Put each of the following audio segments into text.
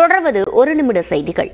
தொடர்வது ஒரு நிமிட செய்திகள்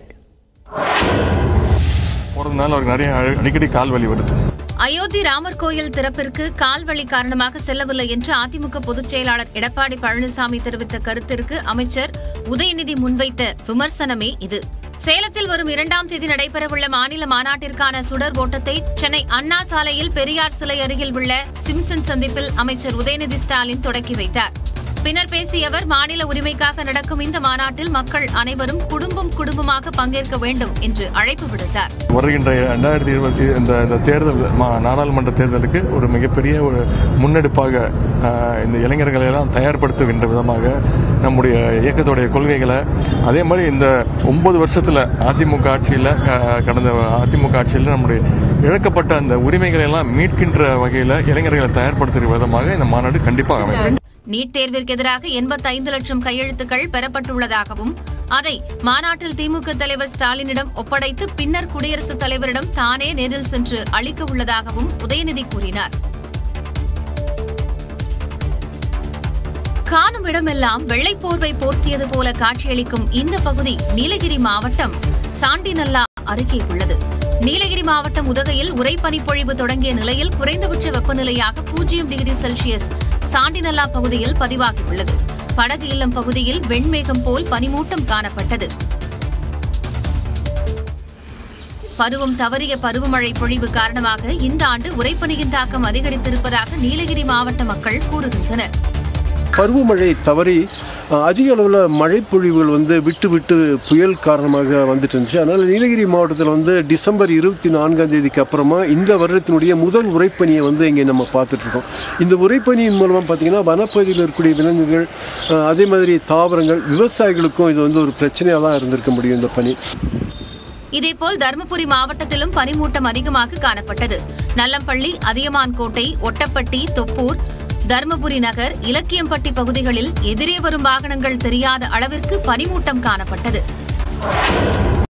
போறதுனால அவருக்கு நிறைய அடி- அடிக்கடி கால் வலி வருது அயோத்தி ராமர் கோயில் திறப்பிற்கு கால்வழி காரணமாக செல்லவில்லை என்று அதிமுக பொதுச் செயலாளர் எடப்பாடி பழனிசாமி தெரிவித்த கருத்திற்கு அமைச்சர் உதயநிதி முன்வைத்த விமர்சனமே இது சேலத்தில் வரும் இரண்டாம் தேதி நடைபெறவுள்ள மாநில மாநாட்டிற்கான சுடர் ஓட்டத்தை சென்னை அண்ணா சாலையில் பெரியார் சிலை அருகில் உள்ள சிம்சன் சந்திப்பில் அமைச்சர் உதயநிதி ஸ்டாலின் தொடக்கி வைத்தார் பின்னர் பேசிய அவர் மாநில உரிமைக்காக நடக்கும் இந்த மாநாட்டில் மக்கள் அனைவரும் குடும்பம் குடும்பமாக பங்கேற்க வேண்டும் என்று அழைப்பு விடுத்தார் வருகின்ற ரெண்டாயிரத்தி இருபத்தி இந்த இந்த தேர்தல் மா- நாடாளுமன்ற தேர்தலுக்கு ஒரு மிகப்பெரிய ஒரு முன்னெடுப்பாக ஆஹ், இந்த இளைஞர்களை எல்லாம் தயார்படுத்துகின்ற விதமாக நம்முடைய இயக்கத்துடைய கொள்கைகளை அதே மாதிரி இந்த ஒன்பது வருஷத்துல அதிமுக ஆட்சியில் கடந்த அதிமுக ஆட்சியில் நம்முடைய இழக்கப்பட்ட அந்த உரிமைகளை எல்லாம் மீட்கின்ற வகையில் இளைஞர்களை தயார்படுத்துகிற விதமாக இந்த மாநாடு கண்டிப்பாக அமையும் நீட் தேர்விற்கு எதிராக 85 லட்சம் கையெழுத்துக்கள் பெறப்பட்டுள்ளதாகவும் அதை மாநாட்டில் திமுக தலைவர் ஸ்டாலினிடம் ஒப்படைத்து பின்னர் குடியரசுத் தலைவரிடம் தானே நேரில் சென்று அளிக்க உள்ளதாகவும் உதயநிதி கூறினார் காணும் இடமெல்லாம் வெள்ளை போர்வை போர்த்தியது போல காட்சியளிக்கும் இந்த பகுதி நீலகிரி மாவட்டம் சாண்டிநல்லா அருகே உள்ளது நீலகிரி மாவட்டம் உதகையில் உரைப்பனிப்பொழிவு தொடங்கிய நிலையில் குறைந்தபட்ச வெப்பநிலையாக பூஜ்ஜியம் டிகிரி செல்சியஸ் சாண்டிநல்லா பகுதியில் பதிவாகியுள்ளது படகு இல்லம் பகுதியில் வெண்மேகம் போல் பனிமூட்டம் காணப்பட்டது பருவம் தவறிய பருவமழை பொழிவு காரணமாக இந்த ஆண்டு உரைப்பனியின் தாக்கம் அதிகரித்திருப்பதாக நீலகிரி மாவட்ட மக்கள் கூறுகின்றனர் பருவமழை தவறி அஹ், அதிக அளவில் மழைப்பொழிவுகள் வந்து விட்டு விட்டு புயல் காரணமாக வந்துட்டு இருந்துச்சு அதனால் நீலகிரி மாவட்டத்தில் வந்து டிசம்பர் இருபத்தி நான்காம் தேதிக்கு அப்புறமா இந்த வருடத்தினுடைய முதல் உரைப்பனியை வந்து இங்கே நம்ம பார்த்துட்டு இருக்கோம் இந்த உரைப்பனியின் மூலமாக பார்த்தீங்கன்னா வனப்பகுதியில் இருக்கக்கூடிய விலங்குகள் அஹ், அதே மாதிரி தாவரங்கள் விவசாயிகளுக்கும் இது வந்து ஒரு பிரச்சனையாக தான் இருந்திருக்க முடியும் இந்த பனி இதேபோல் தருமபுரி மாவட்டத்திலும் பனிமூட்டம் அதிகமாக காணப்பட்டது நல்லம்பள்ளி அதியமான் கோட்டை ஒட்டப்பட்டி தொப்பூர் தருமபுரி நகர் இலக்கியம்பட்டி பகுதிகளில் எதிரே வரும் வாகனங்கள் தெரியாத அளவிற்கு பனிமூட்டம் காணப்பட்டது